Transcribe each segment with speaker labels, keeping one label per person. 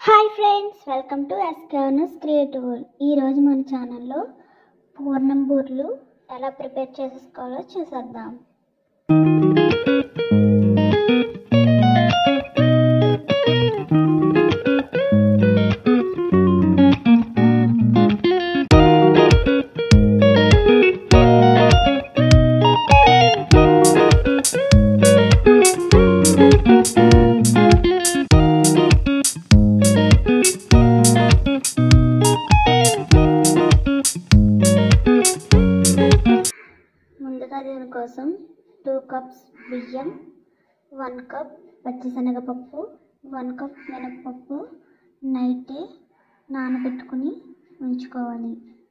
Speaker 1: hi friends welcome to ఎస్కానస్ creative ఈరోజు మన ఛానల్లో పూర్ణం బూర్లు ఎలా ప్రిపేర్ చేసుకోవాలో చూసేద్దాం ముందుగా దీనికోసం టూ కప్స్ బియ్యం వన్ కప్ పచ్చిశనగపప్పు వన్ కప్ మినప్పప్పు నైటే నానబెట్టుకుని ఉంచుకోవాలి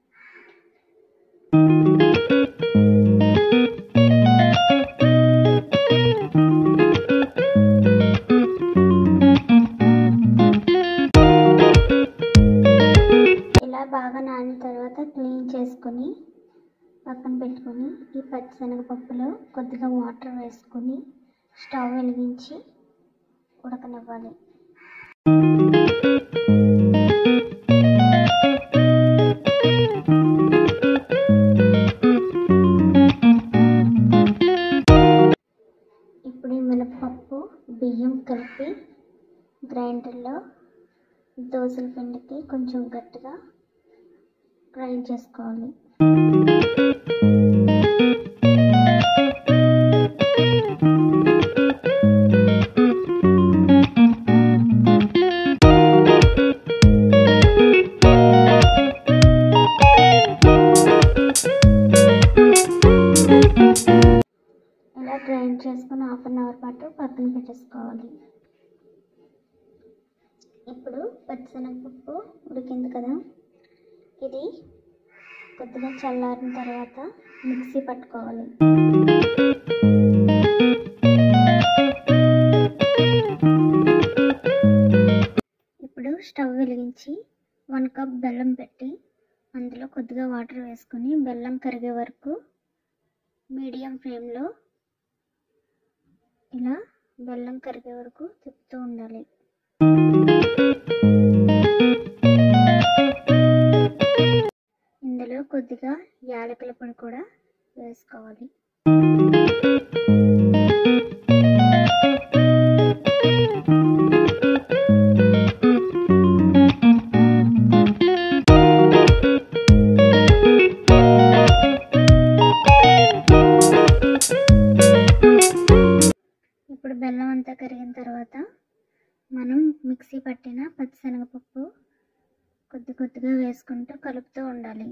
Speaker 1: ఇలా బాగా నానిన తర్వాత క్లీన్ చేసుకొని పక్కన పెట్టుకొని ఈ పచ్చిశనగపప్పులో కొద్దిగా వాటర్ వేసుకొని స్టవ్ వెలిగించి ఉడకనివ్వాలి ఇప్పుడు ఈ మినపప్పు బియ్యం కలిపి గ్రైండర్లో దోసల పిండికి కొంచెం గట్టిగా గ్రైండ్ చేసుకోవాలి ఇలా గ్రైండ్ చేసుకుని హాఫ్ అన్ అవర్ పాటు పక్కన పెట్టేసుకోవాలి ఇప్పుడు పచ్చిశనగపప్పు ఉడికింది కదా ఇది కొద్దిగా చల్లారిన తర్వాత మిక్సీ పట్టుకోవాలి ఇప్పుడు స్టవ్ వెలిగించి వన్ కప్ బెల్లం పెట్టి అందులో కొద్దిగా వాటర్ వేసుకొని బెల్లం కరిగే వరకు మీడియం ఫ్లేమ్లో ఇలా బెల్లం కరిగే వరకు తిప్పుతూ ఉండాలి ఇందులో కొద్దిగా యాలకుల పొడి కూడా వేసుకోవాలి ఇప్పుడు బెల్లం అంతా కరిగిన తర్వాత మనం మిక్సీ పట్టిన పచ్చిశనగపప్పు కొద్ది కొద్దిగా వేసుకుంటూ కలుపుతూ ఉండాలి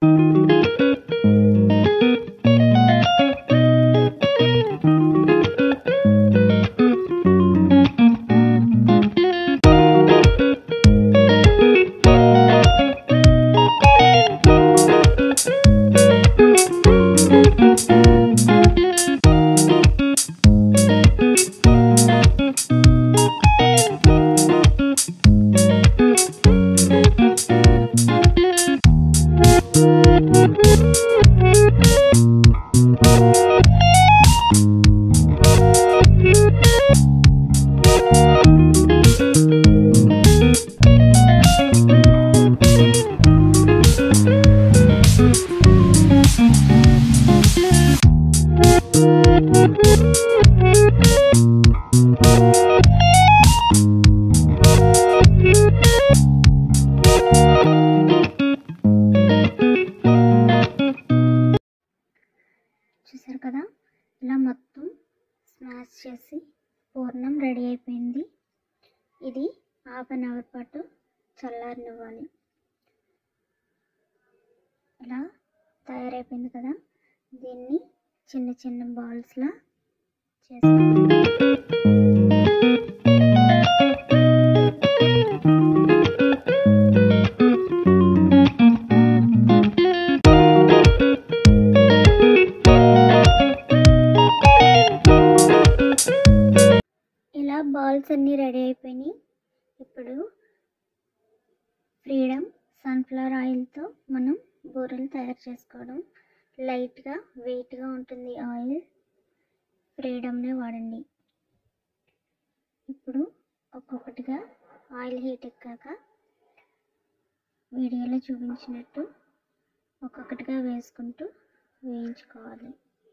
Speaker 1: చూసారు కదా ఇలా మొత్తం స్మాష్ చేసి పూర్ణం రెడీ అయిపోయింది ఇది హాఫ్ అన్ అవర్ పాటు చల్లారనివ్వాలి ఇలా తయారైపోయింది కదా దీన్ని చిన్న చిన్న బాల్స్లా చేసుకోవాలి ఇలా బాల్స్ అన్నీ రెడీ అయిపోయినాయి ఇప్పుడు ఫ్రీడమ్ సన్ఫ్లవర్ ఆయిల్తో మనం బూరెలు తయారు చేసుకోవడం లైట్గా వెయిట్గా ఉంటుంది ఆయిల్ ఫ్రీడమ్నే వాడండి ఇప్పుడు ఒక్కొక్కటిగా ఆయిల్ హీట్ ఎక్కాక వీడియోలో చూపించినట్టు ఒక్కొక్కటిగా వేసుకుంటూ వేయించుకోవాలి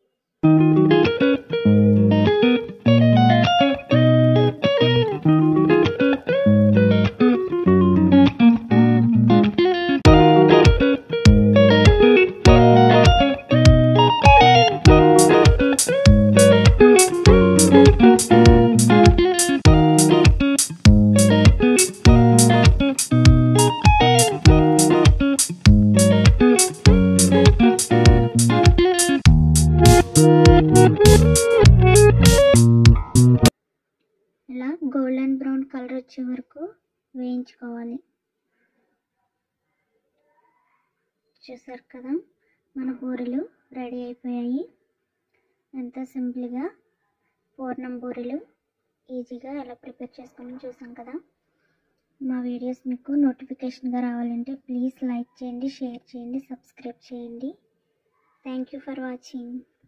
Speaker 1: ఇలా గోల్డెన్ బ్రౌన్ కలర్ వచ్చే వరకు వేయించుకోవాలి చూసారు కదా మన బూరెలు రెడీ అయిపోయాయి ఎంతో సింపుల్గా పూర్ణం బూరెలు ఈజీగా ఎలా ప్రిపేర్ చేసుకొని చూసాం కదా మా వీడియోస్ మీకు నోటిఫికేషన్గా రావాలంటే ప్లీజ్ లైక్ చేయండి షేర్ చేయండి సబ్స్క్రైబ్ చేయండి థ్యాంక్ యూ ఫర్ వాచింగ్